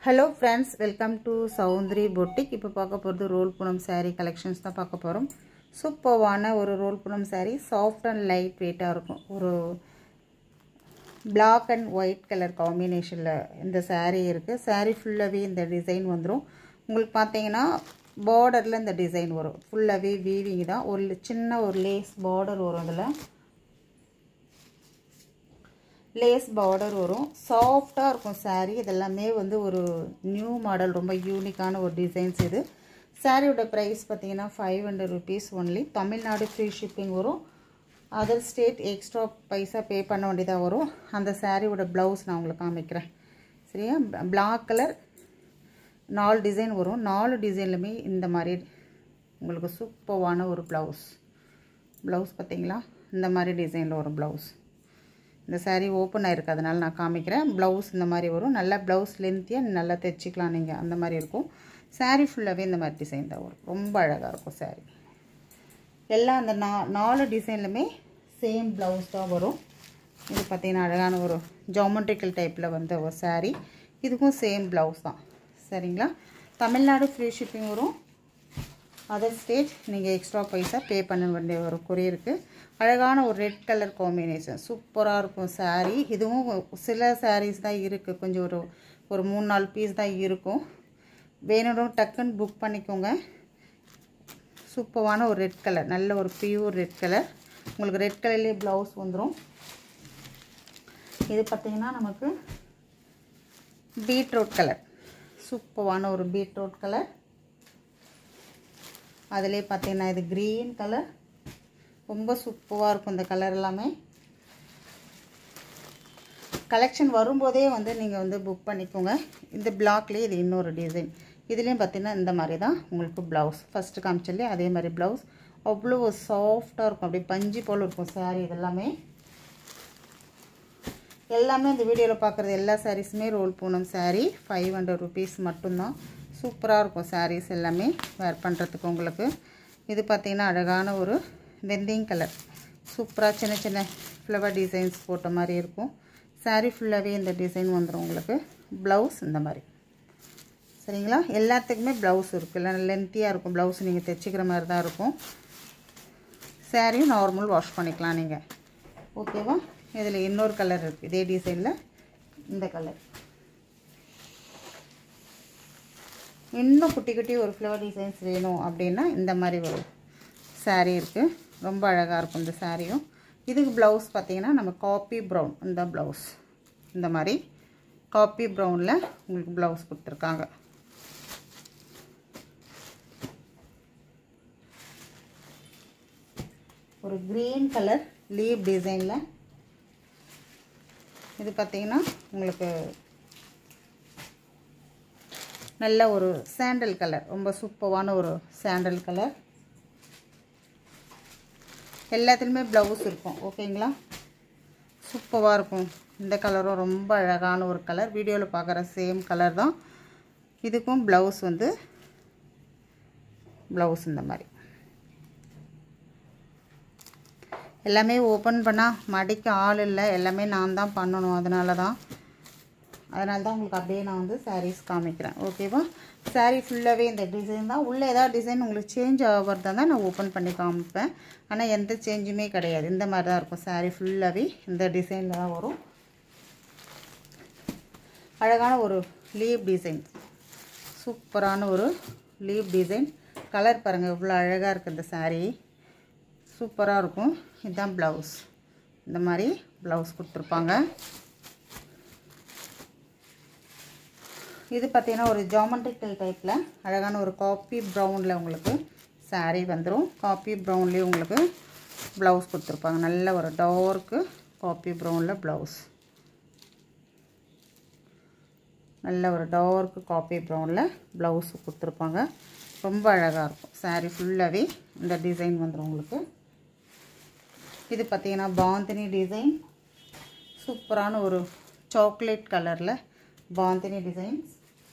hello friends welcome to Soundari boutique இப்போ பார்க்க போகிறது ரோல் பூனம் saree கலெக்ஷன்ஸ் தான் பார்க்க போகிறோம் சூப்பர்வான ஒரு roll Poonam saree soft and light வெயிட்டாக இருக்கும் ஒரு பிளாக் அண்ட் ஒயிட் கலர் காம்பினேஷனில் இந்த saree இருக்குது saree ஃபுல்லாகவே இந்த டிசைன் வந்துடும் உங்களுக்கு பார்த்தீங்கன்னா பார்டரில் இந்த டிசைன் வரும் ஃபுல்லாகவே வீவிங் தான் ஒரு சின்ன ஒரு லேஸ் பார்டர் வரும் அதில் லேஸ் பார்டர் வரும் சாஃப்டாக இருக்கும் saree இதெல்லாமே வந்து ஒரு நியூ மாடல் ரொம்ப யூனிக்கான ஒரு டிசைன்ஸ் இது சாரியோட ப்ரைஸ் பார்த்தீங்கன்னா five hundred rupees only Tamil Nadu free shipping வரும் other state extra paisa pay பண்ண வேண்டியதாக வரும் அந்த சாரியோட ப்ளவுஸ் நான் உங்களுக்கு காமிக்கிறேன் சரியா பிளாக் கலர் நாலு டிசைன் வரும் நாலு டிசைன்லுமே இந்த மாதிரி உங்களுக்கு சூப்பர்வான ஒரு ப்ளவுஸ் ப்ளவுஸ் பார்த்தீங்களா இந்த மாதிரி டிசைனில் ஒரு ப்ளவுஸ் இந்த சாரீ ஓப்பன் ஆகிருக்கு அதனால் நான் காமிக்கிறேன் ப்ளவுஸ் இந்த மாதிரி வரும் நல்லா ப்ளவுஸ் லென்த்தியாக நல்லா தைச்சிக்கலாம் நீங்கள் அந்த மாதிரி இருக்கும் சாரீ ஃபுல்லாகவே இந்த மாதிரி டிசைன் தான் வரும் ரொம்ப அழகாக இருக்கும் சாரீ எல்லாம் அந்த நா நாலு டிசைன்லுமே சேம் ப்ளவுஸ் தான் வரும் இது பார்த்திங்கன்னா அழகான ஒரு ஜாமெட்ரிக்கல் டைப்பில் வந்த ஒரு சாரீ இதுக்கும் சேம் ப்ளவுஸ் தான் சரிங்களா தமிழ்நாடு ஃப்ரீ ஷிப்பிங் வரும் அதர் ஸ்டேட் நீங்கள் எக்ஸ்ட்ரா பைசா பே பண்ண வேண்டிய ஒரு கொரியருக்கு அழகான ஒரு ரெட் கலர் காம்பினேஷன் சூப்பராக இருக்கும் சாரீ இதுவும் சில சாரீஸ் தான் இருக்குது கொஞ்சம் ஒரு ஒரு மூணு நாலு பீஸ் தான் இருக்கும் வேணும் டக்குன்னு புக் பண்ணிக்கோங்க சூப்பரான ஒரு ரெட் கலர் நல்ல ஒரு பியூர் ரெட் கலர் உங்களுக்கு ரெட் கலர்லேயே ப்ளவுஸ் வந்துடும் இது பார்த்திங்கன்னா நமக்கு பீட்ரூட் கலர் சூப்பரான ஒரு பீட்ரூட் கலர் அதிலே பார்த்தீங்கன்னா இது க்ரீன் கலர் ரொம்ப சூப்பராக இருக்கும் இந்த கலர் எல்லாமே கலெக்ஷன் வரும்போதே வந்து நீங்கள் வந்து புக் பண்ணிக்கோங்க இந்த பிளாக்லேயே இது இன்னொரு டிசைன் இதுலேயும் பார்த்தீங்கன்னா இந்த மாதிரி தான் உங்களுக்கு ப்ளவுஸ் ஃபஸ்ட்டு காமிச்சல்லே அதே மாதிரி ப்ளவுஸ் அவ்வளோ சாஃப்டாக இருக்கும் அப்படியே பஞ்சு போல் இருக்கும் சாரீ இதெல்லாமே எல்லாமே இந்த வீடியோவில் பார்க்குறது எல்லா சாரீஸுமே roll Poonam saree five hundred rupees மட்டும்தான் சூப்பராக இருக்கும் சாரீஸ் எல்லாமே வேர் பண்ணுறதுக்கு உங்களுக்கு இது பார்த்திங்கன்னா அழகான ஒரு வெந்திங் கலர் சூப்பராக சின்ன சின்ன ஃப்ளவர் டிசைன்ஸ் போட்ட மாதிரி இருக்கும் சாரீ ஃபுல்லாகவே இந்த டிசைன் வந்துடும் உங்களுக்கு ப்ளவுஸ் இந்த மாதிரி சரிங்களா எல்லாத்துக்குமே ப்ளவுஸ் இருக்குது இல்லை லென்த்தியாக இருக்கும் ப்ளவுஸ் நீங்கள் தைச்சிக்கிற மாதிரி தான் இருக்கும் சாரியும் நார்மல் வாஷ் பண்ணிக்கலாம் நீங்கள் ஓகேவா இதில் இன்னொரு கலர் இருக்குது இதே டிசைனில் இந்த கலர் இன்னும் குட்டி குட்டி ஒரு ஃப்ளவர் டிசைன்ஸ் வேணும் அப்படின்னா இந்த மாதிரி ஒரு சாரீ இருக்குது ரொம்ப அழகாக இருக்கும் இந்த சாரியும் இதுக்கு ப்ளவுஸ் பார்த்திங்கன்னா நம்ம காப்பி ப்ரௌன் இந்த ப்ளவுஸ் இந்த மாதிரி காப்பி ப்ரௌனில் உங்களுக்கு ப்ளவுஸ் கொடுத்துருக்காங்க ஒரு க்ரீன் கலர் லீவ் டிசைனில் இது பார்த்திங்கன்னா உங்களுக்கு நல்ல ஒரு சாண்டல் கலர் ரொம்ப சூப்பரான ஒரு சாண்டல் கலர் எல்லாத்துலேயுமே ப்ளவுஸ் இருக்கும் ஓகேங்களா சூப்பராக இருக்கும் இந்த கலரும் ரொம்ப அழகான ஒரு கலர் வீடியோவில் பார்க்குற சேம் கலர் தான் இதுக்கும் ப்ளவுஸ் வந்து ப்ளவுஸ் இந்த மாதிரி எல்லாமே ஓப்பன் பண்ணால் மடிக்க ஆள் இல்லை எல்லாமே நான் தான் பண்ணணும் அதனால தான் அதனால தான் உங்களுக்கு அப்படியே நான் வந்து சாரீஸ் காமிக்கிறேன் ஓகேவா சாரீ ஃபுல்லாகவே இந்த டிசைன் தான் உள்ளே ஏதாவது டிசைன் உங்களுக்கு சேஞ்ச் ஆகிறதா தான் நான் ஓப்பன் பண்ணி காமிப்பேன் ஆனால் எந்த சேஞ்சுமே கிடையாது இந்த மாதிரி தான் இருக்கும் சாரீ ஃபுல்லாகவே இந்த டிசைனில் தான் வரும் அழகான ஒரு லீவ் டிசைன் சூப்பரான ஒரு லீவ் டிசைன் கலர் பாருங்கள் இவ்வளோ அழகாக இருக்குது இந்த சாரீ சூப்பராக இருக்கும் இதுதான் ப்ளவுஸ் இந்த மாதிரி ப்ளவுஸ் கொடுத்துருப்பாங்க இது பார்த்திங்கன்னா ஒரு ஜாமெட்ரிக்கல் டைப்பில் அழகான ஒரு காப்பி ப்ரௌனில் உங்களுக்கு சாரீ வந்துடும் காப்பி ப்ரௌன்லேயே உங்களுக்கு ப்ளவுஸ் கொடுத்துருப்பாங்க நல்ல ஒரு டார்க்கு காப்பி ப்ரௌனில் ப்ளவுஸ் நல்ல ஒரு டார்க்கு காப்பி ப்ரௌனில் ப்ளவுஸ் கொடுத்துருப்பாங்க ரொம்ப அழகாக இருக்கும் சாரீ ஃபுல்லாகவே இந்த டிசைன் வந்துடும் உங்களுக்கு இது பார்த்திங்கன்னா பாந்தினி டிசைன் சூப்பரான ஒரு சாக்லேட் கலரில் பாந்தினி டிசைன்ஸ்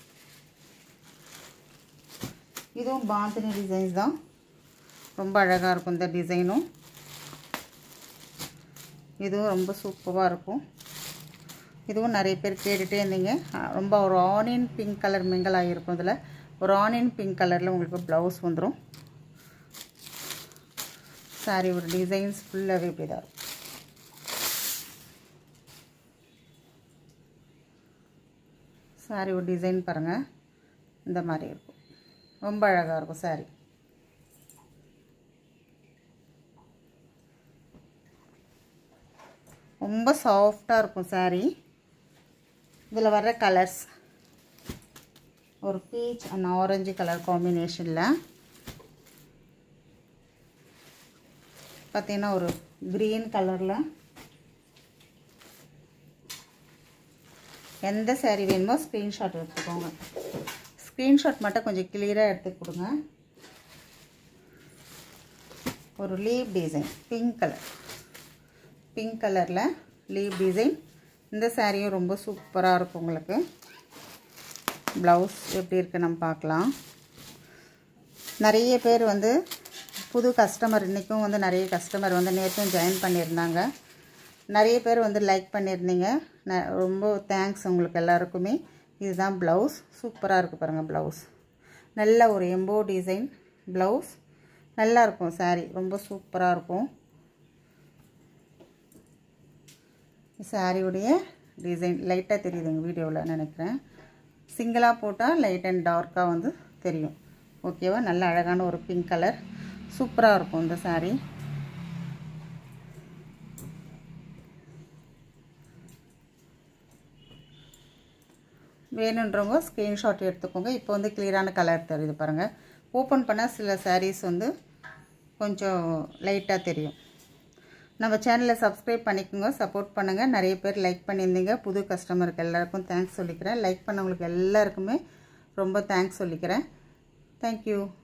இதுவும் பாந்தினி டிசைன்ஸ் தான் ரொம்ப அழகாக இருக்கும் இந்த டிசைனும் இதுவும் ரொம்ப சூப்பராக இருக்கும் இதுவும் நிறைய பேர் கேட்டுகிட்டே இருந்தீங்க ரொம்ப ஒரு ஆனியன் பிங்க் கலர் மிங்கல் ஆகியிருக்கும் இதில் ஒரு ஆனியன் பிங்க் கலரில் உங்களுக்கு ப்ளவுஸ் வந்துடும் சாரி ஒரு டிசைன்ஸ் ஃபுல்லாகவே இப்படி தான் இருக்கும் சாரி ஒரு டிசைன் பாருங்கள் இந்த மாதிரி இருக்கும் ரொம்ப அழகாக இருக்கும் சாரி ரொம்ப சாஃப்டாக இருக்கும் சாரி இதில் வர்ற கலர்ஸ் ஒரு பீச் அண்ட் ஆரஞ்சு கலர் காம்பினேஷனில் பார்த்தீங்கன்னா ஒரு க்ரீன் கலரில் எந்த சேரீ வேணுமோ ஸ்க்ரீன்ஷாட் எடுத்துக்கோங்க ஸ்க்ரீன்ஷாட் மட்டும் கொஞ்சம் கிளியராக எடுத்து கொடுங்க ஒரு leaf design pink colour pink கலரில் லீவ் டிசைன் இந்த சாரியும் ரொம்ப சூப்பராக இருக்கும் உங்களுக்கு ப்ளவுஸ் எப்படி இருக்குது நம்ம பார்க்கலாம் நிறைய பேர் வந்து புது கஸ்டமர் இன்றைக்கும் வந்து நிறைய கஸ்டமர் வந்து நேற்றும் ஜாயின் பண்ணியிருந்தாங்க நிறைய பேர் வந்து லைக் பண்ணியிருந்தீங்க ந ரொம்ப தேங்க்ஸ் உங்களுக்கு எல்லாருக்குமே இதுதான் ப்ளவுஸ் சூப்பராக இருக்குது பாருங்கள் ப்ளவுஸ் நல்ல ஒரு எம்போ டிசைன் ப்ளவுஸ் நல்லா இருக்கும் சாரீ ரொம்ப சூப்பராக இருக்கும் சாரியுடைய டிசைன் லைட்டாக தெரியுதுங்க வீடியோவில் நினைக்கிறேன் சிங்கிளாக போட்டால் லைட் அண்ட் டார்க்காக வந்து தெரியும் ஓகேவா நல்ல அழகான ஒரு பிங்க் கலர் சூப்பராக இருக்கும் இந்த சாரீ வேணுன்றவங்க ஸ்க்ரீன்ஷாட் எடுத்துக்கோங்க இப்போ வந்து கிளியரான கலர் தெரியுது பாருங்கள் ஓப்பன் பண்ணால் சில சாரீஸ் வந்து கொஞ்சம் லைட்டாக தெரியும் நம்ம சேனலை சப்ஸ்கிரைப் பண்ணிக்கோங்க சப்போர்ட் பண்ணுங்கள் நிறைய பேர் லைக் பண்ணியிருந்தீங்க புது கஸ்டமருக்கு எல்லாருக்கும் தேங்க்ஸ் சொல்லிக்கிறேன் லைக் பண்ணவங்களுக்கு எல்லாருக்குமே ரொம்ப தேங்க்ஸ் சொல்லிக்கிறேன் தேங்க்யூ